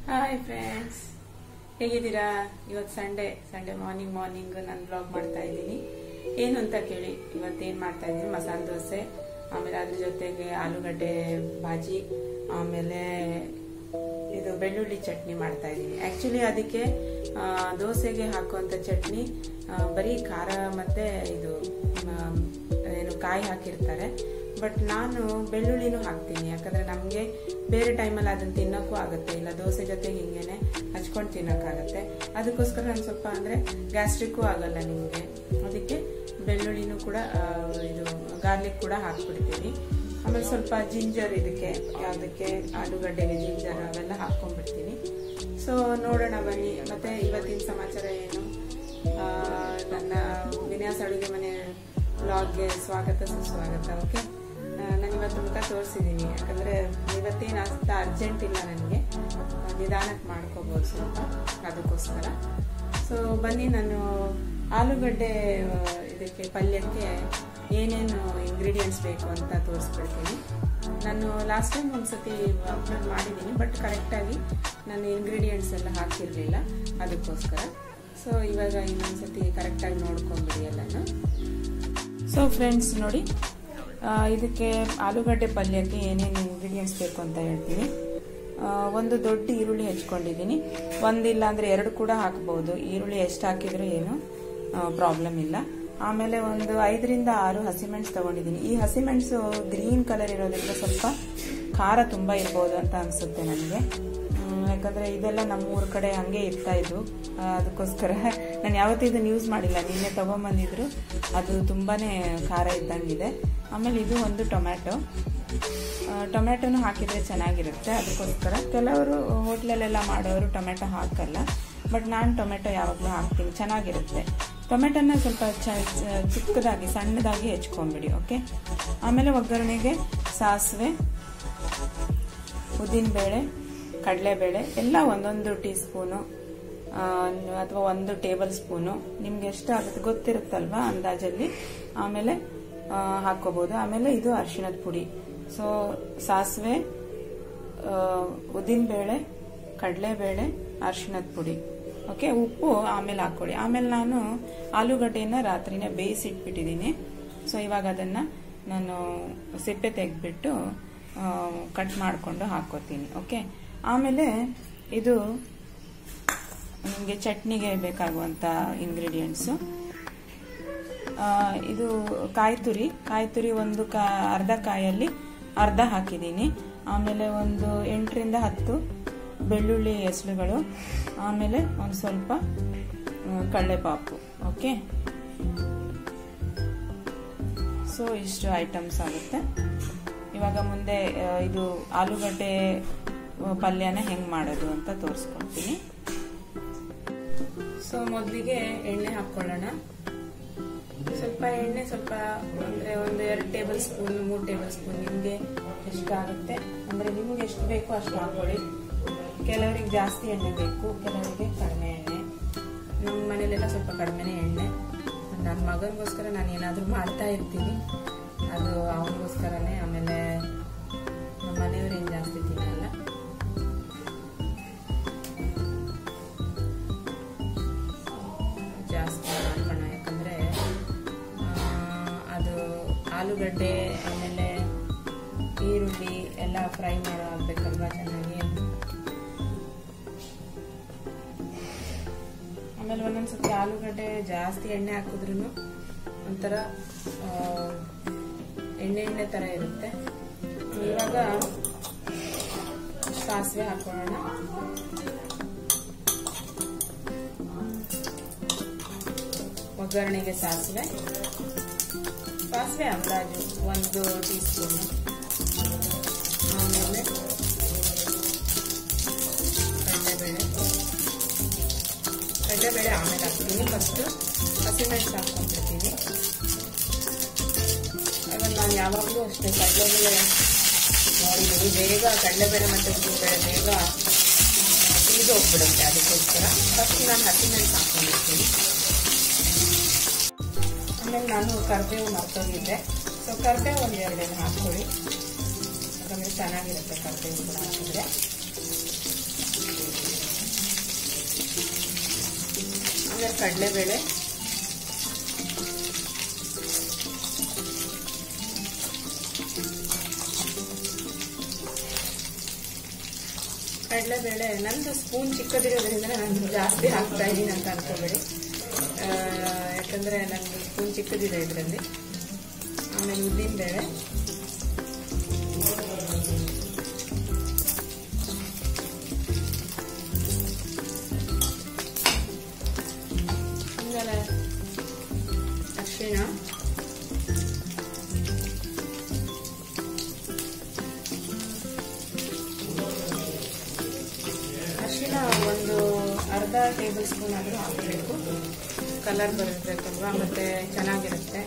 hi friends ಹೇಗಿದ್ದೀರಾ ಇವತ್ತು Sunday Sunday morning morning ನಾನು ಬ್ಲಾಗ್ ಮಾಡ್ತಾ ಇದ್ದೀನಿ ಏನು ಅಂತ ಕೇಳಿ ಇವತ್ತೇನು ಮಾಡ್ತಾ ಇದ್ದೀನಿ ಮಸಾಲೆ ದೋಸೆ ಆಮೇಲೆ ಅದ್ರ ಜೊತೆಗೆ ಆಲೂಗಡ್ಡೆ ಭಾಜಿ ಆಮೇಲೆ ಇದು ಬೆಳ್ಳುಳ್ಳಿ ಚಟ್ನಿ ಮಾಡ್ತಾ ಇದ್ದೀನಿ ಆಕ್ಚುಲಿ ಅದಕ್ಕೆ ಆ, ದೋಸೆಗೆ ಹಾಕುವಂತ ಚಟ್ನಿ ಆ, ಬರೀ ಖಾರ ಮತ್ತೆ ಇದು ಆ, ಏನು ಕಾಯಿ ಹಾಕಿರ್ತಾರೆ ಬಟ್ ನಾನು ಬೆಳ್ಳುಳ್ಳಿನೂ ಹಾಕ್ತೀನಿ ಯಾಕಂದ್ರೆ ನಮಗೆ ಬೇರೆ ಟೈಮಲ್ಲಿ ಅದನ್ನ ತಿನ್ನೋಕ್ಕೂ ಆಗುತ್ತೆ ಇಲ್ಲ ದೋಸೆ ಜೊತೆ ಹಿಂಗೇನೆ ಹಚ್ಕೊಂಡು ತಿನ್ನೋಕ್ಕಾಗತ್ತೆ ಅದಕ್ಕೋಸ್ಕರ ನಾನು ಸ್ವಲ್ಪ ಅಂದ್ರೆ ಗ್ಯಾಸ್ಟ್ರಿಕ್ಕೂ ಆಗಲ್ಲ ನಿಮಗೆ ಅದಕ್ಕೆ ಬೆಳ್ಳುಳ್ಳಿನೂ ಕೂಡ ಆ, ಇದು ಗಾರ್ಲಿಕ್ ಕೂಡ ಹಾಕ್ಬಿಡ್ತೀನಿ ಆಮೇಲೆ ಸ್ವಲ್ಪ ಜಿಂಜರ್ ಇದಕ್ಕೆ ಯಾವುದಕ್ಕೆ ಆಲೂಗಡ್ಡೆಗೆ ಜಿಂಜರ್ ಅವೆಲ್ಲ ಹಾಕ್ಕೊಂಡ್ಬಿಡ್ತೀನಿ ಸೊ ನೋಡೋಣ ಬನ್ನಿ ಮತ್ತೆ ಇವತ್ತಿನ ಸಮಾಚಾರ ಏನು ಆ, ನನ್ನ ವಿನ್ಯಾಸ ಅಡುಗೆ ಮನೆ ಬ್ಲಾಗ್ಗೆ ಸ್ವಾಗತ ಸುಸ್ವಾಗತ ಓಕೆ ನಾನು ಇವತ್ತು ಮುಖ ತೋರಿಸಿದ್ದೀನಿ ಯಾಕಂದ್ರೆ ಇವತ್ತೇನು ಅಷ್ಟ ಅರ್ಜೆಂಟ್ ಇಲ್ಲ ನನಗೆ ನಿಧಾನಕ್ಕೆ ಮಾಡ್ಕೋಬೋದು ಸ್ವಲ್ಪ ಅದಕ್ಕೋಸ್ಕರ ಸೊ ಬನ್ನಿ ನಾನು ಆಲೂಗಡ್ಡೆ ಆ, ಇದಕ್ಕೆ ಪಲ್ಯಕ್ಕೆ ಏನೇನು ಇಂಗ್ರೀಡಿಯೆಂಟ್ಸ್ ಬೇಕು ಅಂತ ತೋರಿಸ್ಬಿಡ್ತೀನಿ ನಾನು ಲಾಸ್ಟ್ ಟೈಮ್ ಒಂದ್ಸತಿ ಅಪ್ಲೋಡ್ ಮಾಡಿದ್ದೀನಿ ಬಟ್ ಕರೆಕ್ಟಾಗಿ ನಾನು ಇಂಗ್ರೀಡಿಯೆಂಟ್ಸ್ ಎಲ್ಲ ಹಾಕಿರಲಿಲ್ಲ ಅದಕ್ಕೋಸ್ಕರ ಸೊ ಇವಾಗ ಇನ್ನೊಂದ್ಸತಿ ಕರೆಕ್ಟಾಗಿ ನೋಡ್ಕೊಂಡ್ಬಿಡಿ ಎಲ್ಲನೂ ಸೊ ಫ್ರೆಂಡ್ಸ್ ನೋಡಿ ಆ, ಇದಕ್ಕೆ ಆಲೂಗಡ್ಡೆ ಪಲ್ಯಕ್ಕೆ ಏನೇನು ಇಂಗ್ರೀಡಿಯೆಂಟ್ಸ್ ಬೇಕು ಅಂತ ಹೇಳ್ತೀನಿ ಆ, ಒಂದು ದೊಡ್ಡ ಈರುಳ್ಳಿ ಹೆಚ್ಕೊಂಡಿದ್ದೀನಿ ಒಂದಿಲ್ಲ ಅಂದ್ರೆ ಎರಡು ಕೂಡ ಹಾಕಬಹುದು ಈರುಳ್ಳಿ ಎಷ್ಟು ಹಾಕಿದ್ರು ಏನು ಪ್ರಾಬ್ಲಮ್ ಇಲ್ಲ ಆಮೇಲೆ ಒಂದು ಐದರಿಂದ ಆರು ಹಸಿಮೆಣಸು ತಗೊಂಡಿದ್ದೀನಿ ಈ ಹಸಿಮೆಣಸು ಗ್ರೀನ್ ಕಲರ್ ಇರೋದ್ರಿಂದ ಸ್ವಲ್ಪ ಖಾರ ತುಂಬಾ ಇರ್ಬೋದು ಅಂತ ಅನ್ಸುತ್ತೆ ನನಗೆ ಹ್ಮ್, ಯಾಕಂದ್ರೆ ಇದೆಲ್ಲ ನಮ್ಮ ಊರ್ ಕಡೆ ಹಂಗೆ ಇರ್ತಾ ಇದ್ವು ಆ, ಅದಕ್ಕೋಸ್ಕರ ನಾನು ಯಾವತ್ತೂ ಇದನ್ನ ಯೂಸ್ ಮಾಡಿಲ್ಲ ನಿನ್ನೆ ತಗೊಂಬಂದಿದ್ರು ಅದು ತುಂಬಾನೇ ಖಾರ ಇದ್ದಂಗಿದೆ ಆಮೇಲೆ ಇದು ಒಂದು ಟೊಮ್ಯಾಟೊ ಆ, ಟೊಮ್ಯಾಟೊನು ಹಾಕಿದ್ರೆ ಚೆನ್ನಾಗಿರುತ್ತೆ ಅದಕ್ಕೋಸ್ಕರ ಕೆಲವರು ಹೋಟ್ಲಲ್ಲೆಲ್ಲ ಮಾಡೋರು ಟೊಮೆಟೊ ಹಾಕಲ್ಲ ಬಟ್ ನಾನು ಟೊಮೆಟೊ ಯಾವಾಗಲೂ ಹಾಕ್ತೀನಿ ಚೆನ್ನಾಗಿರುತ್ತೆ ಟೊಮೆಟೊನ ಸ್ವಲ್ಪ ಚ- ಚ- ಚಿಕ್ಕದಾಗಿ ಸಣ್ಣದಾಗಿ ಹೆಚ್ಕೊಂಡ್ಬಿಡಿ ಓಕೆ ಆಮೇಲೆ ಒಗ್ಗರಣೆಗೆ ಸಾಸಿವೆ ಉದ್ದಿನಬೇಳೆ ಕಡಲೆಬೇಳೆ ಎಲ್ಲ ಒಂದೊಂದು ಟೀ ಸ್ಪೂನು ಅಥವಾ ಒಂದು ಟೇಬಲ್ ಸ್ಪೂನು ನಿಮ್ಗೆ ಎಷ್ಟು ಆಗುತ್ತೆ ಗೊತ್ತಿರುತ್ತಲ್ವಾ ಅಂದಾಜಲ್ಲಿ ಆಮೇಲೆ ಆ, ಹಾಕ್ಕೋಬಹುದು ಆಮೇಲೆ ಇದು ಅರಿಶಿಣದ ಪುಡಿ ಸೊ ಸಾಸಿವೆ ಉದ್ದಿನಬೇಳೆ ಕಡಲೆಬೇಳೆ ಅರಿಶಿಣದ ಪುಡಿ ಓಕೆ ಉಪ್ಪು ಆಮೇಲೆ ಹಾಕೊಳ್ಳಿ ಆಮೇಲೆ ನಾನು ಆಲೂಗಡ್ಡೆನ ರಾತ್ರಿನೇ ಬೇಯಿಸಿಟ್ಬಿಟ್ಟಿದ್ದೀನಿ ಸೊ ಇವಾಗ ಅದನ್ನ ನಾನು ಸಿಪ್ಪೆ ತೆಗೆದ್ಬಿಟ್ಟು ಕಟ್ ಮಾಡಿಕೊಂಡು ಹಾಕೋತೀನಿ ಓಕೆ ಆಮೇಲೆ ಇದು ನಿಮಗೆ ಚಟ್ನಿಗೆ ಬೇಕಾಗುವಂತ ಇಂಗ್ರೀಡಿಯೆಂಟ್ಸು ಇದು ಕಾಯಿ ತುರಿ ಕಾಯಿ ತುರಿ ಒಂದು ಕಾ ಅರ್ಧ ಕಾಯಲ್ಲಿ ಅರ್ಧ ಹಾಕಿದ್ದೀನಿ ಆಮೇಲೆ ಒಂದು ಎಂಟರಿಂದ ಹತ್ತು ಬೆಳ್ಳುಳ್ಳಿ ಹೆಸರುಗಳು ಆಮೇಲೆ ಒಂದು ಸ್ವಲ್ಪ ಆ, ಕಡಲೆಪಾಪು ಓಕೆ ಸೊ ಇಷ್ಟು ಐಟಮ್ಸ್ ಆಗುತ್ತೆ ಇವಾಗ ಮುಂದೆ ಆ, ಇದು ಆಲೂಗಡ್ಡೆ ಆ, ಪಲ್ಯನ ಹೆಂಗ್ ಮಾಡೋದು ಅಂತ ತೋರಿಸ್ಕೊಡ್ತೀನಿ ಸೊ ಮೊದಲಿಗೆ ಎಣ್ಣೆ ಹಾಕೊಳ್ಳೋಣ ಸ್ವಲ್ಪ ಎಣ್ಣೆ ಸ್ವಲ್ಪ ಅಂದ್ರೆ ಒಂದು ಎರಡು ಟೇಬಲ್ ಸ್ಪೂನ್ ಮೂರು ಟೇಬಲ್ ಸ್ಪೂನ್ ನಿಮ್ಗೆ ಎಷ್ಟು ಆಗುತ್ತೆ ಅಂದ್ರೆ ನಿಮ್ಗೆ ಎಷ್ಟು ಬೇಕೋ ಅಷ್ಟು ಹಾಕೊಳ್ಳಿ ಕೆಲವರಿಗೆ ಜಾಸ್ತಿ ಎಣ್ಣೆ ಬೇಕು ಕೆಲವರಿಗೆ ಕಡಿಮೆ ಎಣ್ಣೆ ನಮ್ಮ ಮನೇಲೆಲ್ಲ ಸ್ವಲ್ಪ ಕಡಿಮೆನೇ ಎಣ್ಣೆ ನನ್ನ ಮಗನಿಗೋಸ್ಕರ ನಾನು ಏನಾದರೂ ಮಾಡ್ತಾ ಇರ್ತೀನಿ ಅದು ಅವನಿಗೋಸ್ಕರನೇ ಆಮೇಲೆ ನಮ್ಮ ಮನೆಯವ್ರು ಏನು ಜಾಸ್ತಿ ತಿನ್ನಲ್ಲ ಜಾಸ್ತಿ ಮಾಡ್ಕೋಣ ಯಾಕಂದ್ರೆ ಆ, ಅದು ಆಲೂಗಡ್ಡೆ ಆಮೇಲೆ ಈರುಳ್ಳಿ ಎಲ್ಲ ಫ್ರೈ ಮಾಡೋ ಆಗ್ಬೇಕಲ್ವಾ ಚೆನ್ನಾಗಿ ಆಮೇಲೆ ಒಂದೊಂದ್ಸತಿ ಆಲೂಗಡ್ಡೆ ಜಾಸ್ತಿ ಎಣ್ಣೆ ಹಾಕಿದ್ರು ಒಂಥರ ಆ, ಎಣ್ಣೆ ಎಣ್ಣೆ ತರ ಇರುತ್ತೆ ಇವಾಗ ಸಾಸಿವೆ ಹಾಕೊಳ್ಳೋಣ ಒಗ್ಗರಣೆಗೆ ಸಾಸಿವೆ ಸಾಸಿವೆ ಅಂದಾಜು ಒಂದು ಟೀ ಸ್ಪೂನ್ ಆಮೇಲೆ ಕಡಲೆಬೇಳೆ ಕಡಲೆಬೇಳೆ ಆಮೇಲೆ ಹಾಕ್ತೀನಿ ಫಸ್ಟ್ ಹಸಿಮೆಣಸು ಹಾಕ್ಕೊಂಡ್ಬಿಡ್ತೀನಿ ಆಮೇಲೆ ನಾನು ಯಾವಾಗಲೂ ಅಷ್ಟೇ ಕಡಲೆಬೇಳೆ ನೋಡಿದ್ದೀನಿ ಬೇಗ ಕಡಲೆಬೇಳೆ ಮತ್ತು ಉದ್ದಿನಬೇಳೆ ಬೇಗ ಇದು ಹೋಗ್ಬಿಡುತ್ತೆ ಅದಕ್ಕೋಸ್ಕರ ಫಸ್ಟ್ ನಾನು ಹಸಿಮೆಣಸು ಹಾಕ್ಕೊಂಡಿರ್ತೀನಿ ಆಮೇಲೆ ನಾನು ಕರ್ಬೇವು ಮರ್ತೋಗಿದ್ದೆ ಸೊ ಕರ್ಬೇವು ಒಂದು ಎರಡೆರಡು ಹಾಕ್ಕೊಳ್ಳಿ ಯಾಕಂದ್ರೆ ಚೆನ್ನಾಗಿರುತ್ತೆ ಕರ್ಬೇವು ಕೂಡ ಹಾಕಿದ್ರೆ ಆಮೇಲೆ ಕಡಲೆಬೇಳೆ ಕಡಲೆಬೇಳೆ ನಂದು ಸ್ಪೂನ್ ಚಿಕ್ಕದಿರೋದ್ರಿಂದ ನಾನು ಜಾಸ್ತಿ ಹಾಕ್ತಾ ಇದ್ದೀನಿ ಅಂತ ಅನ್ಕೋಬೇಡಿ ಆ, ಯಾಕಂದ್ರೆ ನಂದು ಸ್ಪೂನ್ ಚಿಕ್ಕದಿದೆ ಇದರಲ್ಲಿ ಆಮೇಲೆ ಉದ್ದಿನಬೇಳೆ ಆಮೇಲೆ ಅರಿಶಿಣ ಅರಿಶಿಣ ಒಂದು ಅರ್ಧ ಟೇಬಲ್ ಸ್ಪೂನ್ ಆದರೂ ಹಾಕಬೇಕು ಕಲರ್ ಬರಬೇಕಲ್ವಾ ಮತ್ತೆ ಚೆನ್ನಾಗಿರುತ್ತೆ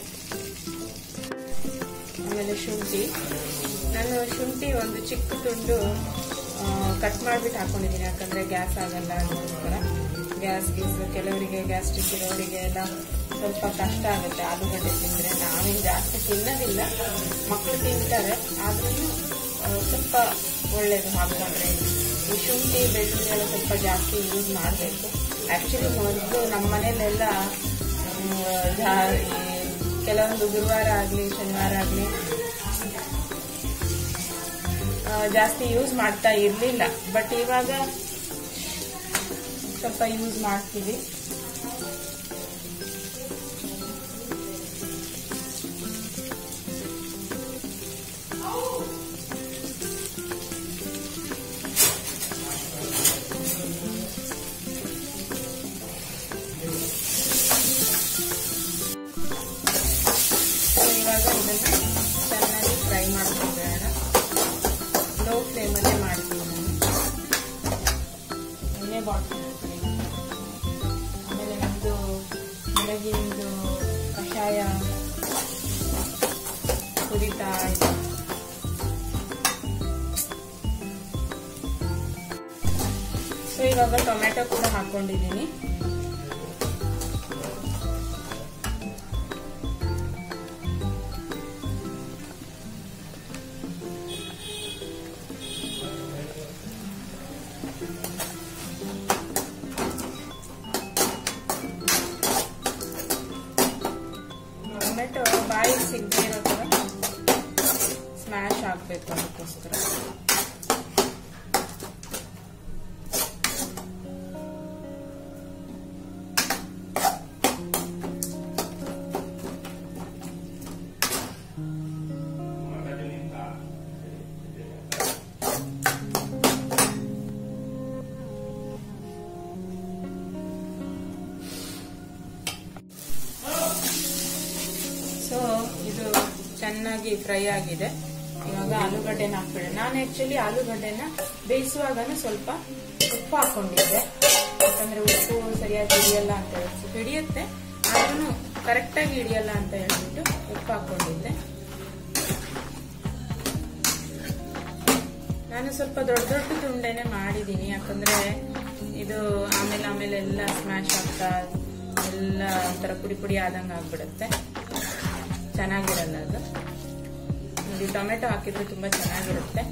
ಆಮೇಲೆ ಶುಂಠಿ ನಾನು ಶುಂಠಿ ಒಂದು ಚಿಕ್ಕ ತುಂಡು ಕಟ್ ಮಾಡಿಬಿಟ್ಟು ಹಾಕೊಂಡಿದ್ದೀನಿ ಯಾಕಂದ್ರೆ ಗ್ಯಾಸ್ ಆಗಲ್ಲ ಅದಕ್ಕೋಸ್ಕರ ಗ್ಯಾಸ್ ಗೀಸ್ ಕೆಲವರಿಗೆ ಗ್ಯಾಸ್ಟ್ರಿಕ್ ಇರೋರಿಗೆ ಎಲ್ಲ ಸ್ವಲ್ಪ ಕಷ್ಟ ಆಗುತ್ತೆ ಆಲೂಗಡ್ಡೆ ತಿಂದರೆ ನಾವೇನು ಜಾಸ್ತಿ ತಿನ್ನೋದಿಲ್ಲ ಮಕ್ಕಳು ತಿಂತಾರೆ ಆದ್ರೂ ಸ್ವಲ್ಪ ಒಳ್ಳೇದು ಹಾಕೊಂಡ್ರೆ ಈ ಶುಂಠಿ ಬೆಳ್ಳುಳ್ಳಿ ಎಲ್ಲ ಸ್ವಲ್ಪ ಜಾಸ್ತಿ ಯೂಸ್ ಮಾಡಬೇಕು ಆ್ಯಕ್ಚುಲಿ ಮೊದಲು ನಮ್ಮ ಮನೇಲೆಲ್ಲ ಮ್, ಜಾ- ಈ ಕೆಲವೊಂದು ಗುರುವಾರ ಆಗಲಿ ಶನಿವಾರ ಆಗಲಿ ಜಾಸ್ತಿ ಯೂಸ್ ಮಾಡ್ತಾ ಇರಲಿಲ್ಲ ಬಟ್ ಇವಾಗ ಸ್ವಲ್ಪ ಯೂಸ್ ಮಾಡ್ತೀವಿ So, ಇವಾಗ ಇದನ್ನ ಚೆನ್ನಾಗಿ ಫ್ರೈ ಮಾಡ್ಕೊಂಡ್ಬೇಡ ಲೋ ಫ್ಲೇಮಲ್ಲೇ ಮಾಡ್ತೀನಿ ನಾನು ಎಣ್ಣೆ ಬಾಟ್ಲ್ ಆಮೇಲೆ ನಮ್ಮದು ಬೆಳಗಿಂದು ಕಷಾಯ ಕುದಿತಾ ಇದೆ ಸೊ ಇವಾಗ ಟೊಮೆಟೊ ಕೂಡ ಹಾಕೊಂಡಿದ್ದೀನಿ ಟೊಮೆಟೊ ಬಾಯಿ ಸಿಗದೆ ಇರೋ ಥರ ಸ್ಮ್ಯಾಶ್ ಆಗಬೇಕು ಅದಕ್ಕೋಸ್ಕರ ಸೊ ಇದು ಚೆನ್ನಾಗಿ ಫ್ರೈ ಆಗಿದೆ ಇವಾಗ ಆಲೂಗಡ್ಡೆನ ಹಾಕ್ಬಿಡ ನಾನು ಆಕ್ಚುಲಿ ಆಲೂಗಡ್ಡೆನ ಬೇಯಿಸುವಾಗನೂ ಸ್ವಲ್ಪ ಉಪ್ಪು ಹಾಕೊಂಡಿದ್ದೆ ಯಾಕಂದ್ರೆ ಉಪ್ಪು ಸರಿಯಾಗಿ ಹಿಡಿಯಲ್ಲ ಅಂತ ಹೇಳಿ ಹಿಡಿಯುತ್ತೆ ಆದ್ರೂ ಕರೆಕ್ಟಾಗಿ ಹಿಡಿಯಲ್ಲ ಅಂತ ಹೇಳ್ಬಿಟ್ಟು ಉಪ್ಪು ಹಾಕೊಂಡಿದ್ದೆ ನಾನು ಸ್ವಲ್ಪ ದೊಡ್ಡ ದೊಡ್ಡ ತುಂಡೆನೆ ಮಾಡಿದ್ದೀನಿ ಯಾಕಂದ್ರೆ ಇದು ಆಮೇಲೆ ಆಮೇಲೆ ಎಲ್ಲ ಸ್ಮ್ಯಾಶ್ ಆಗ್ತಾ ಎಲ್ಲ ಒಂಥರ ಪುಡಿ ಪುಡಿ ಆದಂಗೆ ಆಗ್ಬಿಡುತ್ತೆ ಚೆನ್ನಾಗಿರಲ್ಲ ಅದು ನೋಡಿ ಟೊಮೆಟೊ ಹಾಕಿದ್ರೆ ತುಂಬಾ ಚೆನ್ನಾಗಿರುತ್ತೆ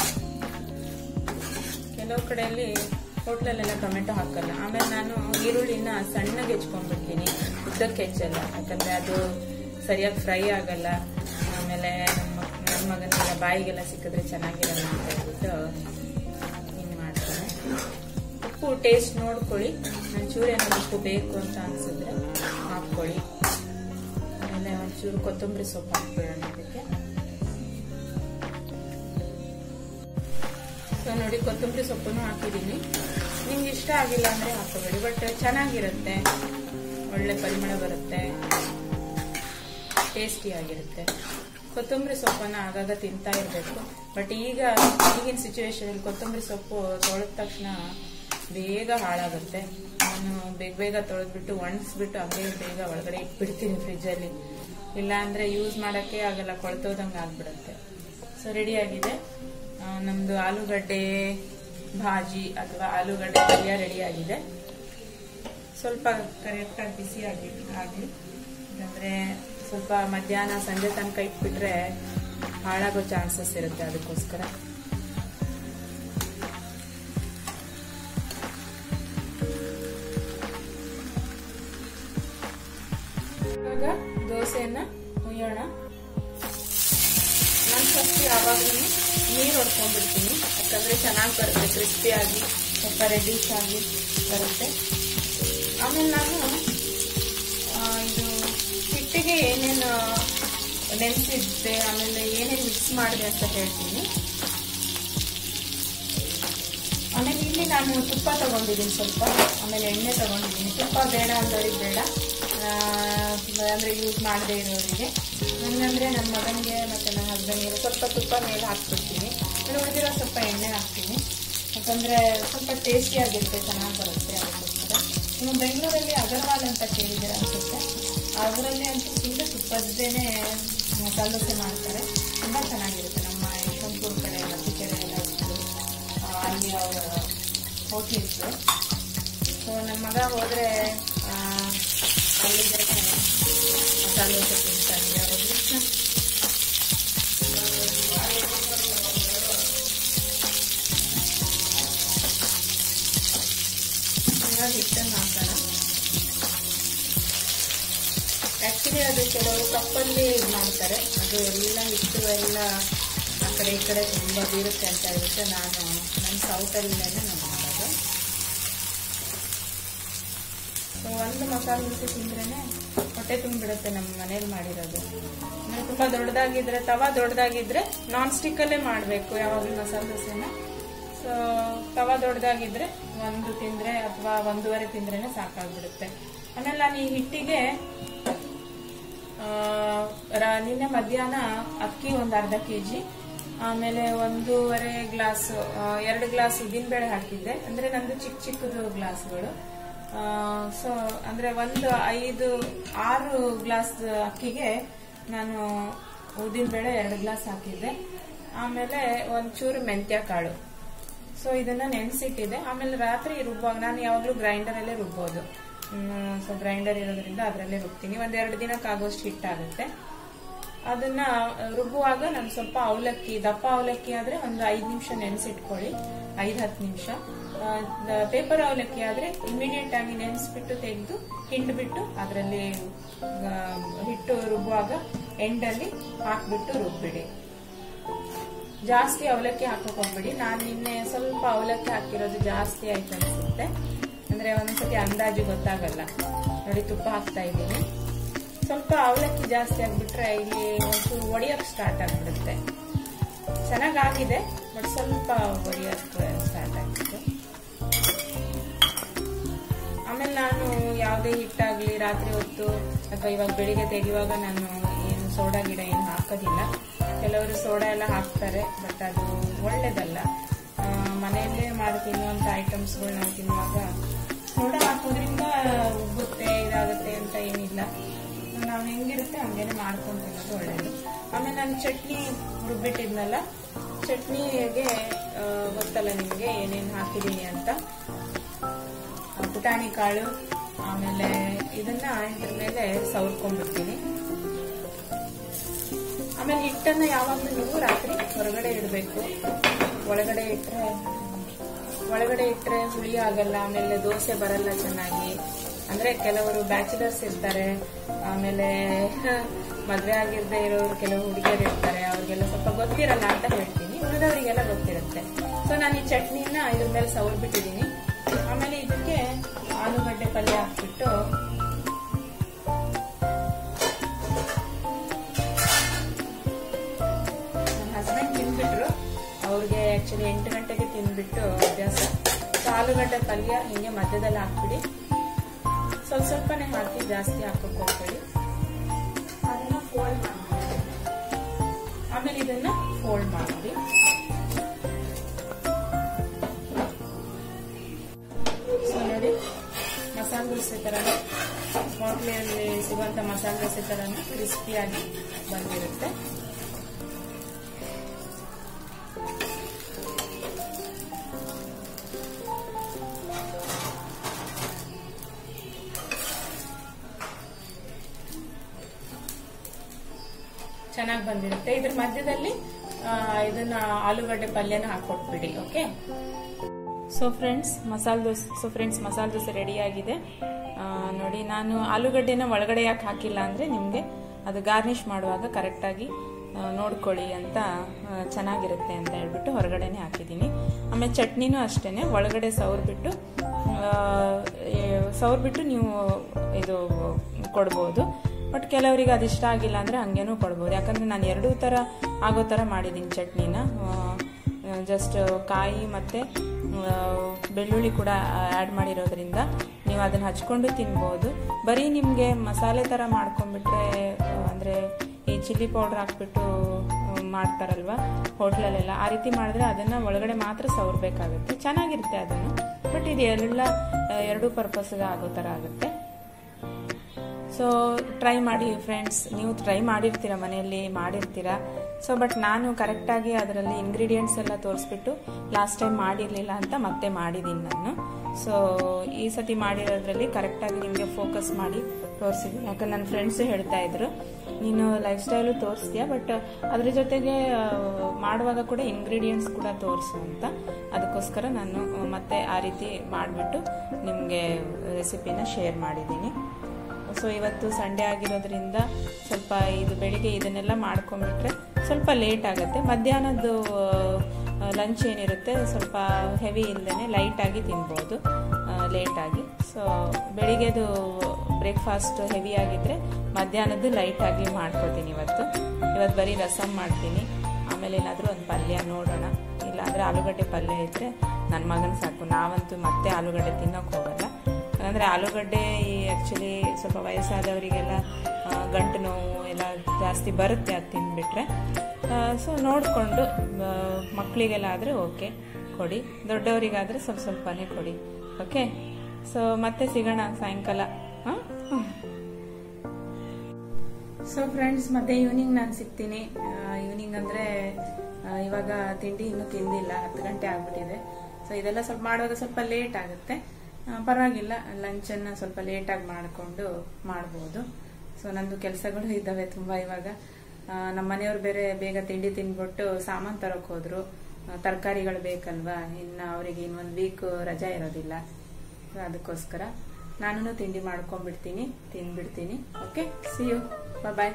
ಕೆಲವು ಕಡೆಯಲ್ಲಿ ಹೋಟ್ಲಲ್ಲೆಲ್ಲ ಟೊಮೆಟೊ ಹಾಕಲ್ಲ ಆಮೇಲೆ ನಾನು ಈರುಳ್ಳಿನ ಸಣ್ಣಗೆ ಹೆಚ್ಕೊಂಡ್ಬಿಡ್ತೀನಿ ಉದ್ದಕ್ಕೆ ಹೆಚ್ಚಲ್ಲ ಯಾಕಂದ್ರೆ ಅದು ಸರಿಯಾಗಿ ಫ್ರೈ ಆಗಲ್ಲ ಆಮೇಲೆ ನಮ್ಮ ನನ್ನ ಮಗನಿಗೆಲ್ಲ ಬಾಯಿಗೆಲ್ಲ ಸಿಕ್ಕಿದ್ರೆ ಚೆನ್ನಾಗಿರಲ್ಲ ಅಂತ ಹೇಳ್ಬಿಟ್ಟು ಹಿಂಗೆ ಮಾಡ್ತೀನಿ ಉಪ್ಪು ಟೇಸ್ಟ್ ನೋಡ್ಕೊಳ್ಳಿ ಒಂಚೂರು ಏನಾದ್ರು ಉಪ್ಪು ಬೇಕು ಅಂತ ಅನ್ಸಿದ್ರೆ ಹಾಕ್ಕೊಳ್ಳಿ ಆಮೇಲೆ ಒಂಚೂರು ಕೊತ್ತಂಬರಿ ಸೊಪ್ಪು ಹಾಕ್ಬಿಡೋಣ ಇದಕ್ಕೆ ಸೊ ನೋಡಿ ಕೊತ್ತಂಬರಿ ಸೊಪ್ಪನ್ನು ಹಾಕಿದ್ದೀನಿ ನಿಮ್ಗೆ ಇಷ್ಟ ಆಗಿಲ್ಲ ಅಂದ್ರೆ ಹಾಕೋಬೇಡಿ ಬಟ್ ಚೆನ್ನಾಗಿರುತ್ತೆ ಒಳ್ಳೆ ಪರಿಮಳ ಬರುತ್ತೆ ಟೇಸ್ಟಿ ಆಗಿರುತ್ತೆ ಕೊತ್ತಂಬರಿ ಸೊಪ್ಪನ್ನ ಆಗಾಗ ತಿಂತಾ ಇರಬೇಕು ಬಟ್ ಈಗ ಈಗಿನ ಸಿಚುವೇಶನ್ ಕೊತ್ತಂಬರಿ ಸೊಪ್ಪು ತೊಳೆದ ತಕ್ಷಣ ಬೇಗ ಹಾಳಾಗುತ್ತೆ ನಾನು ಬೇಗ ಬೇಗ ತೊಳೆದ್ಬಿಟ್ಟು ಒಣಗಿಸ್ಬಿಟ್ಟು ಹಂಗೆ ಬೇಗ ಒಳಗಡೆ ಇಟ್ಬಿಡ್ತೀನಿ ಫ್ರಿಜ್ಜಲ್ಲಿ ಇಲ್ಲ ಅಂದ್ರೆ ಯೂಸ್ ಮಾಡಕ್ಕೆ ಆಗಲ್ಲ ಕೊಳ್ತೋದಂಗೆ ಆಗ್ಬಿಡುತ್ತೆ ಸೊ ರೆಡಿ ಆಗಿದೆ ಆ, ನಮ್ದು ಆಲೂಗಡ್ಡೆ ಭಾಜಿ ಅಥವಾ ಆಲೂಗಡ್ಡೆ ಪಲ್ಯ ರೆಡಿ ಆಗಿದೆ ಸ್ವಲ್ಪ ಕರೆಕ್ಟಾಗಿ ಬಿಸಿ ಆಗಿ ಆಗಲಿ ಯಾಕಂದ್ರೆ ಸ್ವಲ್ಪ ಮಧ್ಯಾಹ್ನ ಸಂಜೆ ತನಕ ಇಟ್ಬಿಟ್ರೆ ಹಾಳಾಗೋ ಚಾನ್ಸಸ್ ಇರುತ್ತೆ ಅದಕ್ಕೋಸ್ಕರ ಇವಾಗ ದೋಸೆಯನ್ನ ಹುಯ್ಯೋಣ ನಾನು ಫಸ್ಟ್ ಯಾವಾಗಲೂ ನೀರು ಹೊಡ್ಕೊಂಡ್ಬಿಡ್ತೀನಿ ಯಾಕಂದ್ರೆ ಚೆನ್ನಾಗಿ ಬರುತ್ತೆ ಕ್ರಿಸ್ಪಿಯಾಗಿ ಸ್ವಲ್ಪ ರೆಡಿಶ್ ಆಗಿ ಬರುತ್ತೆ ಆಮೇಲೆ ನಾನು ಆ, ಇದು ಹಿಟ್ಟಿಗೆ ಏನೇನು ನೆನೆಸಿದ್ದೆ ಆಮೇಲೆ ಏನೇನು ಮಿಕ್ಸ್ ಮಾಡಿದೆ ಅಂತ ಹೇಳ್ತೀನಿ ಆಮೇಲೆ ಇಲ್ಲಿ ನಾನು ತುಪ್ಪ ತಗೊಂಡಿದ್ದೀನಿ ಸ್ವಲ್ಪ ಆಮೇಲೆ ಎಣ್ಣೆ ತಗೊಂಡಿದ್ದೀನಿ ತುಪ್ಪ ಬೇಡ ಅಂದವ್ರಿಗೆ ಬೇಡ ಆ, ಅಂದ್ರೆ ಯೂಸ್ ಮಾಡದೇ ಇರೋರಿಗೆ ನನಗಂದ್ರೆ ನನ್ನ ಮಗನಿಗೆ ಮತ್ತು ನನ್ನ ಹಸ್ಬೆಂಡ್ಗೆ ಸ್ವಲ್ಪ ತುಪ್ಪ ಮೇಲೆ ಹಾಕ್ಬಿಡ್ತೀನಿ ಆಮೇಲೆ ಉಳಿದಿರೋ ಸ್ವಲ್ಪ ಎಣ್ಣೆ ಹಾಕ್ತೀನಿ ಯಾಕಂದ್ರೆ ಸ್ವಲ್ಪ ಟೇಸ್ಟಿಯಾಗಿರುತ್ತೆ ಚೆನ್ನಾಗಿ ಬರುತ್ತೆ ಅದಕ್ಕೋಸ್ಕರ ಇನ್ನು ಬೆಂಗಳೂರಲ್ಲಿ ಅಗರ್ವಾಲ್ ಅಂತ ಕೇಳಿದ್ದೀರ ಅನ್ಸುತ್ತೆ ಅದರಲ್ಲಿ ಅಂತೂ ಫುಲ್ ತುಪ್ಪದ್ದೇನೆ ಮಸಾಲೆ ದೋಸೆ ಮಾಡ್ತಾರೆ ತುಂಬ ಚೆನ್ನಾಗಿರುತ್ತೆ ನಮ್ಮ ಯಶವಂತಪುರ ಕಡೆ ಮತ್ತಿಕೆರೆ ಎಲ್ಲ ಇತ್ತು ಆ, ಅಲ್ಲಿ ಅವರ ಹೋಟ್ಲಿತ್ತು ಸೊ ನನ್ನ ಮಗ ಹೋದರೆ ಅಲ್ಲಿಗೆ ಮಸಾಲೆ ದೋಸೆ ತಿಂತಾನೆ ಯಾವಾಗಲೂ ಇವಾಗ ಹಿಟ್ಟನ್ನು ಹಾಕೋಣ ಆ್ಯಕ್ಚುಲಿ ಅದು ಕೆಲವರು ಕಪ್ಪಲ್ಲಿ ಇದು ಮಾಡ್ತಾರೆ ಅದು ಎಲ್ಲ ಹಿಟ್ಟು ಎಲ್ಲ ಆ ಕಡೆ ಈ ಕಡೆ ತುಂಬ ಬೀರುತ್ತೆ ಅಂತ ಇರುತ್ತೆ ನಾನು ನನ್ನ ಸೌತಲ್ಲೇ ನಾನು ಮಾಡೋದು ಸೊ ಒಂದು ಮಸಾಲೆ ದೋಸೆ ತಿಂದ್ರೇ ಹೊಟ್ಟೆ ತುಂಬಿಡುತ್ತೆ ನಮ್ಮ ಮನೇಲಿ ಮಾಡಿರೋದು ಅಂದರೆ ತುಂಬ ದೊಡ್ಡದಾಗಿದ್ರೆ ತವಾ ದೊಡ್ಡದಾಗಿದ್ರೆ ನಾನ್ ಸ್ಟಿಕ್ಕಲ್ಲೇ ಮಾಡಬೇಕು ಯಾವಾಗಲೂ ಮಸಾಲೆ ದೋಸೆನ ಸೊ ತವಾ ದೊಡ್ಡದಾಗಿದ್ರೆ ಒಂದು ತಿಂದ್ರೆ ಅಥವಾ ಒಂದೂವರೆ ತಿಂದ್ರೇನೆ ಸಾಕಾಗ್ಬಿಡುತ್ತೆ ಆಮೇಲೆ ನಾನು ಈ ಹಿಟ್ಟಿಗೆ ಆ, ರ- ನಿನ್ನೆ ಮಧ್ಯಾಹ್ನ ಅಕ್ಕಿ ಒಂದು ಅರ್ಧ ಕೆ ಜಿ ಆಮೇಲೆ ಒಂದೂವರೆ ಗ್ಲಾಸ್ ಎರಡು ಗ್ಲಾಸ್ ಉದ್ದಿನಬೇಳೆ ಹಾಕಿದ್ದೆ ಅಂದ್ರೆ ನಂದು ಚಿಕ್ಕ ಚಿಕ್ಕದು ಗ್ಲಾಸ್ಗಳು ಸೊ ಅಂದ್ರೆ ಒಂದು ಐದು ಆರು ಗ್ಲಾಸ್ ಅಕ್ಕಿಗೆ ನಾನು ಉದ್ದಿನಬೇಳೆ ಎರಡು ಗ್ಲಾಸ್ ಹಾಕಿದ್ದೆ ಆಮೇಲೆ ಒಂಚೂರು ಮೆಂತ್ಯ ಕಾಳು ಸೊ ಇದನ್ನ ನೆನೆಸಿಟ್ಟಿದೆ ಆಮೇಲೆ ರಾತ್ರಿ ರುಬ್ಬುವಾಗ ನಾನು ಯಾವಾಗಲೂ ಗ್ರೈಂಡರಲ್ಲೇ ರುಬ್ಬೋದು ಸೊ ಗ್ರೈಂಡರ್ ಇರೋದ್ರಿಂದ ಅದರಲ್ಲೇ ರುಬ್ತೀನಿ ಒಂದೆರಡು ದಿನಕ್ಕಾಗೋಷ್ಟು ಹಿಟ್ಟಾಗುತ್ತೆ ಅದನ್ನ ರುಬ್ಬುವಾಗ ನಾನು ಸ್ವಲ್ಪ ಅವಲಕ್ಕಿ ದಪ್ಪ ಅವಲಕ್ಕಿ ಆದ್ರೆ ಒಂದು ಐದು ನಿಮಿಷ ನೆನೆಸಿಟ್ಕೊಳ್ಳಿ ಐದು ಹತ್ತು ನಿಮಿಷ ಪೇಪರ್ ಅವಲಕ್ಕಿ ಆದ್ರೆ ಇಮಿಡಿಯೇಟ್ ಆಗಿ ನೆನೆಸ್ಬಿಟ್ಟು ತೆಗೆದು ಹಿಂಡ್ಬಿಟ್ಟು ಅದರಲ್ಲಿ ಹಿಟ್ಟು ರುಬ್ಬುವಾಗ ಎಂಡಲ್ಲಿ ಹಾಕ್ಬಿಟ್ಟು ರುಬ್ಬಿಡಿ ಜಾಸ್ತಿ ಅವಲಕ್ಕಿ ಹಾಕಕ್ ಹೋಗ್ಬಿಡಿ ನಾನು ನಿನ್ನೆ ಸ್ವಲ್ಪ ಅವಲಕ್ಕಿ ಹಾಕಿರೋದು ಜಾಸ್ತಿ ಆಯ್ತು ಅನ್ಸುತ್ತೆ ಅಂದ್ರೆ ಒಂದ್ಸತಿ ಅಂದಾಜು ಗೊತ್ತಾಗಲ್ಲ ನೋಡಿ ತುಪ್ಪ ಹಾಕ್ತಾ ಇದ್ದೀನಿ ಸ್ವಲ್ಪ ಅವಲಕ್ಕಿ ಜಾಸ್ತಿ ಆಗ್ಬಿಟ್ರೆ ಇಲ್ಲಿ ಒಂಚೂರು ಒಡೆಯಕ್ ಸ್ಟಾರ್ಟ್ ಆಗ್ಬಿಡುತ್ತೆ ಚೆನ್ನಾಗಾಗಿದೆ ಬಟ್ ಸ್ವಲ್ಪ ಒಡೆಯಕ್ ಸ್ಟಾರ್ಟ್ ಆಗ್ತಿದೆ ಆಮೇಲೆ ನಾನು ಯಾವುದೇ ಹಿಟ್ಟಾಗ್ಲಿ ರಾತ್ರಿ ಹೊತ್ತು ಅಥವಾ ಇವಾಗ ಬೆಳಿಗ್ಗೆ ತೆಗೆಯುವಾಗ ನಾನು ಏನು ಸೋಡಾ ಗಿಡ ಏನು ಹಾಕೋದಿಲ್ಲ ಕೆಲವರು ಸೋಡಾ ಎಲ್ಲ ಹಾಕ್ತಾರೆ ಬಟ್ ಅದು ಒಳ್ಳೇದಲ್ಲ ಆ, ಮನೆಯಲ್ಲೇ ಮಾಡಿ ತಿನ್ನುವಂತ ಐಟಮ್ಸ್ಗಳು ನಾವು ತಿನ್ನುವಾಗ ಸೋಡಾ ಹಾಕೋದ್ರಿಂದ ಉಬ್ಬುತ್ತೆ ಇದಾಗುತ್ತೆ ಅಂತ ಏನಿಲ್ಲ ನಾವು ಹೆಂಗಿರುತ್ತೆ ಹಂಗೇನೆ ಮಾಡ್ಕೊಂಡು ತಿನ್ನೋದು ಒಳ್ಳೇದು ಆಮೇಲೆ ನಾನು ಚಟ್ನಿ ರುಬ್ಬಿಟ್ಟಿದ್ನಲ್ಲ ಚಟ್ನಿಗೆ ಆ, ಗೊತ್ತಲ್ಲ ನಿಮಗೆ ಏನೇನು ಹಾಕಿದೀನಿ ಅಂತ ಆ, ಪುಟಾಣಿ ಕಾಳು ಆಮೇಲೆ ಇದನ್ನ ಇದ್ರ ಮೇಲೆ ಸವರ್ಕೊಂಡ್ಬಿಡ್ತೀನಿ ಆಮೇಲೆ ಹಿಟ್ಟನ್ನ ಯಾವಾಗಲೂ ನೀವು ರಾತ್ರಿ ಹೊರಗಡೆ ಇಡಬೇಕು ಒಳಗಡೆ ಇಟ್ರೆ ಒಳಗಡೆ ಇಟ್ರೆ ಹುಳಿ ಆಗಲ್ಲ ಆಮೇಲೆ ದೋಸೆ ಬರಲ್ಲ ಚೆನ್ನಾಗಿ ಅಂದ್ರೆ ಕೆಲವರು ಬ್ಯಾಚುಲರ್ಸ್ ಇರ್ತಾರೆ ಆಮೇಲೆ ಮದ್ವೆ ಆಗಿರ್ದೇ ಇರೋರು ಕೆಲವು ಹುಡುಗಿಯರು ಇರ್ತಾರೆ ಅವ್ರಿಗೆಲ್ಲ ಸ್ವಲ್ಪ ಗೊತ್ತಿರಲ್ಲ ಅಂತ ಹೇಳ್ತೀನಿ ಉಳಿದವರಿಗೆಲ್ಲ ಗೊತ್ತಿರುತ್ತೆ ಸೊ ನಾನು ಈ ಚಟ್ನಿನ ಇದ್ರ ಮೇಲೆ ಸವರ್ಬಿಟ್ಟಿದ್ದೀನಿ ಆಮೇಲೆ ಇದಕ್ಕೆ ಆಲೂಗಡ್ಡೆ ಪಲ್ಯ ಹಾಕ್ಬಿಟ್ಟು ನನ್ನ ಹಸ್ಬೆಂಡ್ ತಿಂದ್ಬಿಟ್ರು ಅವ್ರಿಗೆ ಆಕ್ಚುಲಿ ಎಂಟು ಗಂಟೆಗೆ ತಿಂದ್ಬಿಟ್ಟು ಅಭ್ಯಾಸ ಸೊ ಆಲೂಗಡ್ಡೆ ಪಲ್ಯ ಹಿಂಗೆ ಮಧ್ಯದಲ್ಲಿ ಹಾಕ್ಬಿಡಿ ಸ್ವಲ್ಪ ಸ್ವಲ್ಪನೇ ಹಾಕಿ ಜಾಸ್ತಿ ಹಾಕಕ್ ಹೋಗ್ಬೇಡಿ ಅದನ್ನ ಫೋಲ್ಡ್ ಮಾಡಿ ಆಮೇಲೆ ಇದನ್ನ ಫೋಲ್ಡ್ ಮಾಡಿ ಸೊ ನೋಡಿ ಮಸಾಲೆ ದೋಸೆ ತರನೇ ಹೋಟ್ಲಲ್ಲಿ ಸಿಗುವಂತ ಮಸಾಲೆ ದೋಸೆ ತರನೇ ಕ್ರಿಸ್ಪಿಯಾಗಿ ಬಂದಿರುತ್ತೆ ಚೆನ್ನಾಗಿ ಬಂದಿರುತ್ತೆ ಇದ್ರ ಮಧ್ಯದಲ್ಲಿ ಆ, ಇದನ್ನ ಆಲೂಗಡ್ಡೆ ಪಲ್ಯನ ಹಾಕೊಟ್ಬಿಡಿ ಓಕೆ ಸೊ ಫ್ರೆಂಡ್ಸ್ ಮಸಾಲೆ ದೋಸೆ ಸೊ ಫ್ರೆಂಡ್ಸ್ ಮಸಾಲೆ ದೋಸೆ ರೆಡಿ ಆಗಿದೆ ಆ, ನೋಡಿ ನೋಡಿ ನಾನು ಆಲೂಗಡ್ಡೆನ ಒಳಗಡೆ ಯಾಕೆ ಹಾಕಿಲ್ಲ ಅಂದರೆ ನಿಮಗೆ ಅದು ಗಾರ್ನಿಷ್ ಮಾಡುವಾಗ ಕರೆಕ್ಟಾಗಿ ನೋಡ್ಕೊಳ್ಳಿ ಅಂತ ಆ, ಚೆನ್ನಾಗಿರುತ್ತೆ ಅಂತ ಹೇಳ್ಬಿಟ್ಟು ಹೊರಗಡೆನೆ ಹಾಕಿದ್ದೀನಿ ಆಮೇಲೆ ಚಟ್ನಿನೂ ಅಷ್ಟೇ ಒಳಗಡೆ ಸವರ್ಬಿಟ್ಟು ಸವರ್ಬಿಟ್ಟು ನೀವು ಇದು ಕೊಡ್ಬೋದು ಬಟ್ ಕೆಲವರಿಗೆ ಅದು ಇಷ್ಟ ಆಗಿಲ್ಲ ಅಂದರೆ ಹಂಗೇನೂ ಕೊಡ್ಬೋದು ಯಾಕಂದರೆ ನಾನು ಎರಡೂ ಥರ ಆಗೋ ಥರ ಮಾಡಿದ್ದೀನಿ ಚಟ್ನಿನ ಜಸ್ಟ್ ಕಾಯಿ ಮತ್ತು ಬೆಳ್ಳುಳ್ಳಿ ಕೂಡ ಆ್ಯಡ್ ಮಾಡಿರೋದ್ರಿಂದ ನೀವು ಅದನ್ನು ಹಚ್ಕೊಂಡು ತಿನ್ಬೋದು ಬರೀ ನಿಮಗೆ ಮಸಾಲೆ ಥರ ಮಾಡ್ಕೊಂಡ್ಬಿಟ್ರೆ ಅಂದರೆ ಈ ಚಿಲ್ಲಿ ಪೌಡ್ರ್ ಹಾಕ್ಬಿಟ್ಟು ಮಾಡ್ತಾರಲ್ವ ಹೋಟ್ಲಲ್ಲೆಲ್ಲ ಆ ರೀತಿ ಮಾಡಿದ್ರೆ ಅದನ್ನು ಒಳಗಡೆ ಮಾತ್ರ ಸವರ್ಬೇಕಾಗುತ್ತೆ ಚೆನ್ನಾಗಿರುತ್ತೆ ಅದನ್ನು ಬಟ್ ಇದು ಎಲ್ಲ ಎರಡೂ ಪರ್ಪಸ್ಗೆ ಆಗೋ ಥರ ಆಗುತ್ತೆ ಸೊ ಟ್ರೈ ಮಾಡಿ ಫ್ರೆಂಡ್ಸ್ ನೀವು ಟ್ರೈ ಮಾಡಿರ್ತೀರ ಮನೆಯಲ್ಲಿ ಮಾಡಿರ್ತೀರ ಸೊ ಬಟ್ ನಾನು ಕರೆಕ್ಟಾಗಿ ಅದರಲ್ಲಿ ಇಂಗ್ರೀಡಿಯೆಂಟ್ಸ್ ಎಲ್ಲ ತೋರಿಸ್ಬಿಟ್ಟು ಲಾಸ್ಟ್ ಟೈಮ್ ಮಾಡಿರಲಿಲ್ಲ ಅಂತ ಮತ್ತೆ ಮಾಡಿದ್ದೀನಿ ನಾನು ಸೊ ಈ ಸತಿ ಮಾಡಿರೋದ್ರಲ್ಲಿ ಕರೆಕ್ಟಾಗಿ ನಿಮಗೆ ಫೋಕಸ್ ಮಾಡಿ ತೋರಿಸಿದ್ದೀನಿ ಯಾಕಂದ್ರೆ ನನ್ನ ಫ್ರೆಂಡ್ಸು ಹೇಳ್ತಾ ಇದ್ರು ನೀನು ಲೈಫ್ ಸ್ಟೈಲು ತೋರಿಸ್ತೀಯ ಬಟ್ ಅದ್ರ ಜೊತೆಗೆ ಆ, ಮಾಡುವಾಗ ಕೂಡ ಇಂಗ್ರೀಡಿಯೆಂಟ್ಸ್ ಕೂಡ ತೋರಿಸು ಅಂತ ಅದಕ್ಕೋಸ್ಕರ ನಾನು ಮತ್ತೆ ಆ ರೀತಿ ಮಾಡಿಬಿಟ್ಟು ನಿಮಗೆ ರೆಸಿಪಿನ ಶೇರ್ ಮಾಡಿದ್ದೀನಿ ಸೊ ಇವತ್ತು ಸಂಡೇ ಆಗಿರೋದ್ರಿಂದ ಸ್ವಲ್ಪ ಇದು ಬೆಳಿಗ್ಗೆ ಇದನ್ನೆಲ್ಲ ಮಾಡ್ಕೊಂಡ್ಬಿಟ್ರೆ ಸ್ವಲ್ಪ ಲೇಟ್ ಆಗುತ್ತೆ ಮಧ್ಯಾಹ್ನದ್ದು ಲಂಚ್ ಏನಿರುತ್ತೆ ಸ್ವಲ್ಪ ಹೆವಿ ಇಲ್ಲದೇ ಲೈಟಾಗಿ ತಿನ್ಬೋದು ಲೇಟಾಗಿ ಸೊ ಬೆಳಿಗ್ಗೆದು ಬ್ರೇಕ್ಫಾಸ್ಟ್ ಹೆವಿ ಆಗಿದ್ರೆ ಮಧ್ಯಾಹ್ನದ್ದು ಲೈಟಾಗಿ ಮಾಡ್ಕೊತೀನಿ ಇವತ್ತು ಇವತ್ತು ಬರೀ ರಸಮ್ ಮಾಡ್ತೀನಿ ಆಮೇಲೆ ಏನಾದರೂ ಒಂದು ಪಲ್ಯ ನೋಡೋಣ ಇಲ್ಲಾಂದರೆ ಆಲೂಗಡ್ಡೆ ಪಲ್ಯ ಇದ್ದರೆ ನನ್ನ ಮಗನ ಸಾಕು ನಾವಂತೂ ಮತ್ತೆ ಆಲೂಗಡ್ಡೆ ತಿನ್ನೋಕೆ ಹೋಗಲ್ಲ ಅಂದರೆ ಆಲೂಗಡ್ಡೆ ಈ ಆ್ಯಕ್ಚುಲಿ ಸ್ವಲ್ಪ ವಯಸ್ಸಾದವರಿಗೆಲ್ಲ ಆ, ಗಂಟು ನೋವು ಎಲ್ಲ ಜಾಸ್ತಿ ಬರುತ್ತೆ ಅದು ತಿಂದ್ಬಿಟ್ರೆ ಸೊ ನೋಡಿಕೊಂಡು ಮಕ್ಕಳಿಗೆಲ್ಲ ಆದರೆ ಓಕೆ ಕೊಡಿ ದೊಡ್ಡವರಿಗಾದರೆ ಸ್ವಲ್ಪ ಸ್ವಲ್ಪನೇ ಕೊಡಿ ಓಕೆ ಸೊ ಮತ್ತೆ ಸಿಗೋಣ ಸಾಯಂಕಾಲ ಹಾಂ ಸೊ ಫ್ರೆಂಡ್ಸ್ ಮತ್ತೆ ಈವ್ನಿಂಗ್ ನಾನು ಸಿಗ್ತೀನಿ ಈವ್ನಿಂಗ್ ಅಂದರೆ ಇವಾಗ ತಿಂಡಿ ಇನ್ನೂ ತಿಂದಿಲ್ಲ ಹತ್ತು ಗಂಟೆ ಆಗ್ಬಿಟ್ಟಿದೆ ಸೊ ಇದೆಲ್ಲ ಸ್ವಲ್ಪ ಮಾಡುವಾಗ ಸ್ವಲ್ಪ ಲೇಟ್ ಆಗುತ್ತೆ ಆ, ಪರವಾಗಿಲ್ಲ ಲಂಚನ್ನು ಸ್ವಲ್ಪ ಲೇಟಾಗಿ ಮಾಡಿಕೊಂಡು ಮಾಡ್ಬೋದು ಸೊ ನಂದು ಕೆಲಸಗಳು ಇದ್ದಾವೆ ತುಂಬ ಇವಾಗ ಆ, ನಮ್ಮ ಮನೆಯವ್ರು ಬೇರೆ ಬೇಗ ತಿಂಡಿ ತಿಂದ್ಬಿಟ್ಟು ಸಾಮಾನು ತರೋಕೆ ಹೋದ್ರು ತರಕಾರಿಗಳು ಬೇಕಲ್ವಾ ಇನ್ನು ಅವರಿಗೆ ಇನ್ನೊಂದು ವೀಕ್ ರಜಾ ಇರೋದಿಲ್ಲ ಸೊ ಅದಕ್ಕೋಸ್ಕರ ನಾನು ತಿಂಡಿ ಮಾಡ್ಕೊಂಡ್ಬಿಡ್ತೀನಿ ತಿಂದ್ಬಿಡ್ತೀನಿ okay see you bye